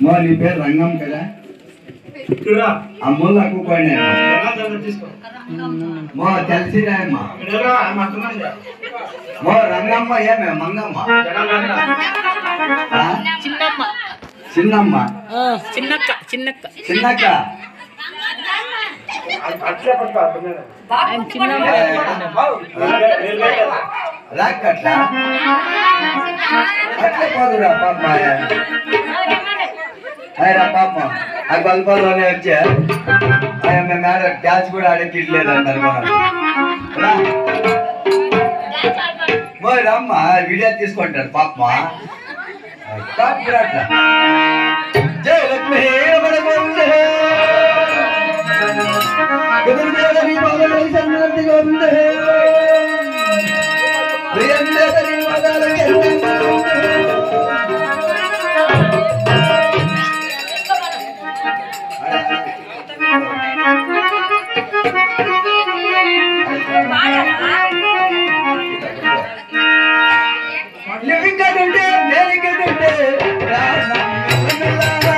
మో నీ పేరు రంగం కదా ఇక్కడ ఆ ముళ్ళకు పోయినా ఎలా దగ్గర తీసుకో మో తెలిసినా అమ్మా ఇక్కడ మత్తమంది మో రంగమ్మ ఏమే మంగమ్మ ఆ? చిన్నమ్మ చిన్నమ్మ చిన్నక్క చిన్నక్క చిన్నక్క అట్లే పట్టుకో అర్థం మీద ఆయన చిన్నమ్మ రాకట్లా అట్లే పోదురా పాప అయ్యరా పాప ఆ గొల్పల్లోనే వచ్చా అయ్యా మేము ఆడ క్యాచ్ కూడా ఆడేకిట్లేదు అన్నారు రా. మోయ్ రమ్మ వీడియో తీసుకుంటాడు పాప జయ లక్ష్మి రమణగొండే. ఎదురుదేవని బాలలై సన్నద్దిగా ఉండే. ప్రియందేవని పాదాలకి ఎన్నెన్నో ఉండే. లివింగడుండే, మేలిగడుండే, రామ మెల్లమెల్లగా.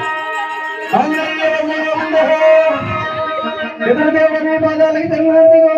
ఎదురుదేవని పాదాలకి తెల్లగా